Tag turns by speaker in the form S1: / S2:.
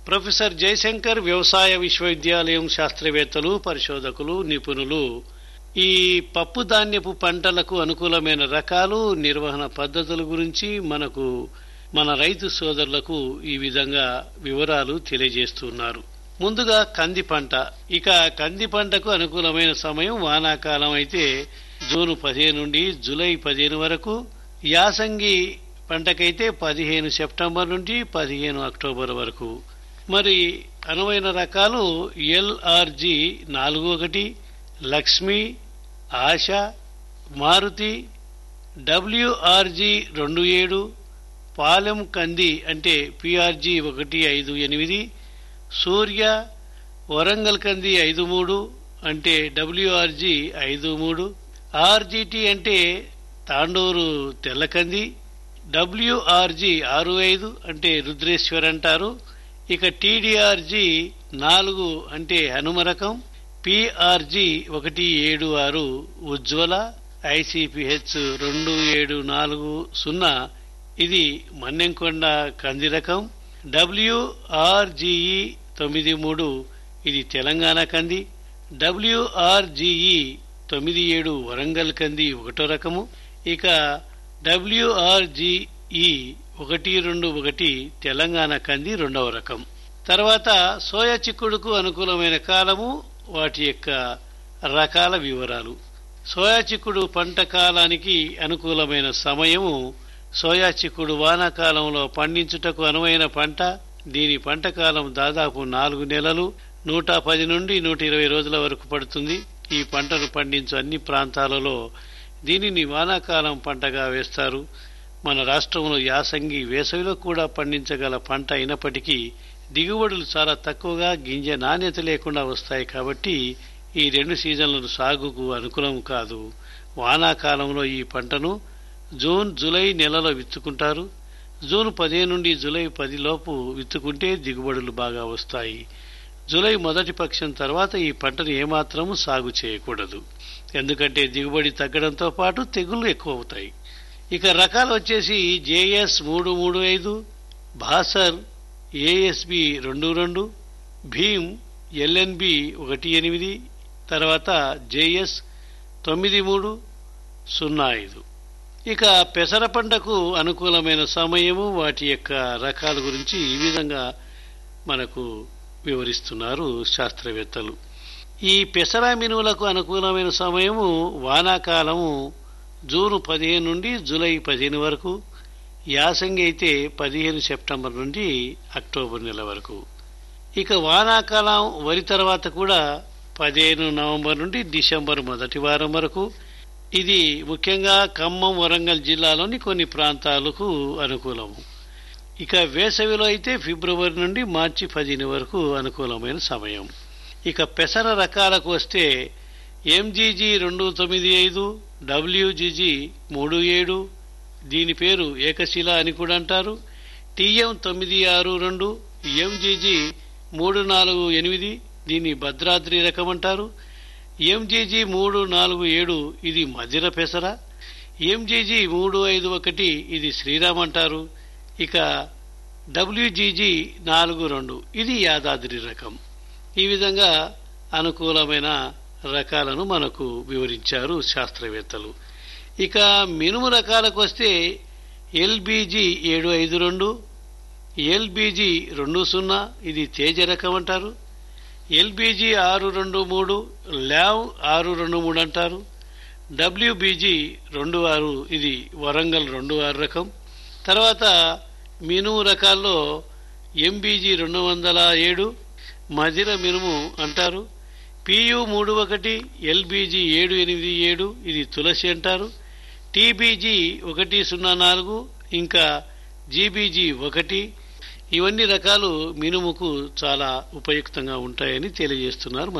S1: professor Jayashankar వ్యవసాయ విశ్వవిద్యాలయం శాస్త్రవేత్తలు పరిశోధకులు నిపుణులు ఈ పప్పు ధాన్యపు పంటలకు అనుకూలమైన రకాలు నిర్వహణ పద్ధతుల గురించి మనకు మన రైతు సోదరులకు ఈ విధంగా వివరాలు తెలియజేస్తున్నారు ముందుగా కంది పంట ఇక కంది పంటకు అనుకూలమైన సమయం వానాకాలం అయితే జూన్ పదిహేను నుండి జూలై పదిహేను వరకు యాసంగి పంటకైతే పదిహేను సెప్టెంబర్ నుండి పదిహేను అక్టోబర్ వరకు మరి అనువైన రకాలు ఎల్ఆర్జి నాలుగు ఒకటి లక్ష్మి ఆశ మారుతి డబ్ల్యూఆర్జి రెండు ఏడు పాలెం కంది అంటే పిఆర్జి ఒకటి ఐదు ఎనిమిది సూర్య వరంగల్ కంది ఐదు మూడు అంటే డబ్ల్యూఆర్జి ఐదు మూడు ఆర్జిటి అంటే తాండూరు తెల్లకంది డబ్ల్యూఆర్జి ఆరు ఐదు అంటే రుద్రేశ్వర్ అంటారు ఇక టీడీఆర్జి నాలుగు అంటే హనుమ రకం పిఆర్జి ఒకటి ఏడు ఆరు ఉజ్వల ఐసిపిహెచ్ రెండు ఏడు నాలుగు సున్నా ఇది మన్నెంకొండ కంది రకం డబ్ల్యూఆర్జిఈ తొమ్మిది మూడు ఇది తెలంగాణ కంది డబ్ల్యూఆర్జిఈ తొమ్మిది ఏడు వరంగల్ కంది ఒకటో రకము ఇక డబ్ల్యూఆర్జిఈ ఒకటి రెండు ఒకటి తెలంగాణ కంది రెండవ రకం తర్వాత సోయా చిక్కుడుకు అనుకూలమైన కాలము వాటి యొక్క రకాల వివరాలు సోయా చిక్కుడు పంట కాలానికి అనుకూలమైన సమయము సోయా చిక్కుడు వానాకాలంలో పండించుటకు అనువైన పంట దీని పంట కాలం దాదాపు నాలుగు నెలలు నూట పది నుండి నూట ఇరవై రోజుల వరకు పడుతుంది ఈ పంటను పండించు అన్ని ప్రాంతాలలో దీనిని వానాకాలం పంటగా వేస్తారు మన రాష్ట్రంలో యాసంగి వేసవిలో కూడా పండించగల పంట అయినప్పటికీ దిగుబడులు చాలా తక్కువగా గింజ నాణ్యత లేకుండా వస్తాయి కాబట్టి ఈ రెండు సీజన్లను సాగుకు అనుకూలం కాదు వానాకాలంలో ఈ పంటను జూన్ జూలై నెలలో విత్తుకుంటారు జూన్ పదిహేను నుండి జూలై పది లోపు విత్తుకుంటే దిగుబడులు బాగా వస్తాయి జూలై మొదటి పక్షం తర్వాత ఈ పంటను ఏమాత్రము సాగు చేయకూడదు ఎందుకంటే దిగుబడి తగ్గడంతో పాటు తెగుళ్లు ఎక్కువ అవుతాయి ఇక రకాలు వచ్చేసి జేఎస్ మూడు మూడు ఐదు భాసర్ ఏఎస్బి రెండు రెండు భీమ్ ఎల్ఎన్బి ఒకటి ఎనిమిది తర్వాత జేఎస్ తొమ్మిది మూడు సున్నా ఐదు ఇక పెసర పంటకు అనుకూలమైన సమయము వాటి యొక్క రకాల గురించి ఈ విధంగా మనకు వివరిస్తున్నారు శాస్త్రవేత్తలు ఈ పెసర మినువులకు అనుకూలమైన సమయము వానాకాలము జూన్ పదిహేను నుండి జూలై పదిహేను వరకు యాసంగి అయితే పదిహేను సెప్టెంబర్ నుండి అక్టోబర్ నెల వరకు ఇక వానాకాలం వరి తర్వాత కూడా పదిహేను నవంబర్ నుండి డిసెంబర్ మొదటి వారం వరకు ఇది ముఖ్యంగా ఖమ్మం వరంగల్ జిల్లాలోని కొన్ని ప్రాంతాలకు అనుకూలము ఇక వేసవిలో అయితే ఫిబ్రవరి నుండి మార్చి పదిహేను వరకు అనుకూలమైన సమయం ఇక పెసర రకాలకు వస్తే ఎంజీజీ రెండు తొమ్మిది ఐదు డబ్ల్యూజీజీ మూడు ఏడు దీని పేరు ఏకశిల అని కూడా అంటారు టీఎం తొమ్మిది ఆరు రెండు ఎంజీజీ మూడు నాలుగు ఎనిమిది దీన్ని భద్రాద్రి రకం అంటారు ఎంజీజీ మూడు నాలుగు ఏడు ఇది మధిర పెసర ఎంజీజీ మూడు ఐదు ఒకటి ఇది శ్రీరామ్ అంటారు ఇక డబ్ల్యూజీజీ నాలుగు రెండు ఇది యాదాద్రి రకం ఈ విధంగా అనుకూలమైన రకాలను మనకు వివరించారు శాస్త్రవేత్తలు ఇక మినుము రకాలకు వస్తే ఎల్బీజీ ఏడు ఐదు రెండు ఎల్బీజీ రెండు సున్నా ఇది తేజ రకం అంటారు ఎల్బీజీ ఆరు రెండు మూడు ల్యావ్ ఆరు రెండు మూడు అంటారు డబ్ల్యూబీజీ రెండు ఆరు ఇది వరంగల్ రెండు ఆరు రకం తర్వాత మినుము రకాల్లో ఎంబీజీ రెండు వందల ఏడు మధిర మినుము అంటారు పియు మూడు ఒకటి ఎల్బీజీ ఏడు ఎనిమిది ఏడు ఇది తులసి అంటారు టీబీజీ ఒకటి సున్నా నాలుగు ఇంకా జీబీజీ ఒకటి ఇవన్నీ రకాలు మినుముకు చాలా ఉపయుక్తంగా ఉంటాయని తెలియజేస్తున్నారు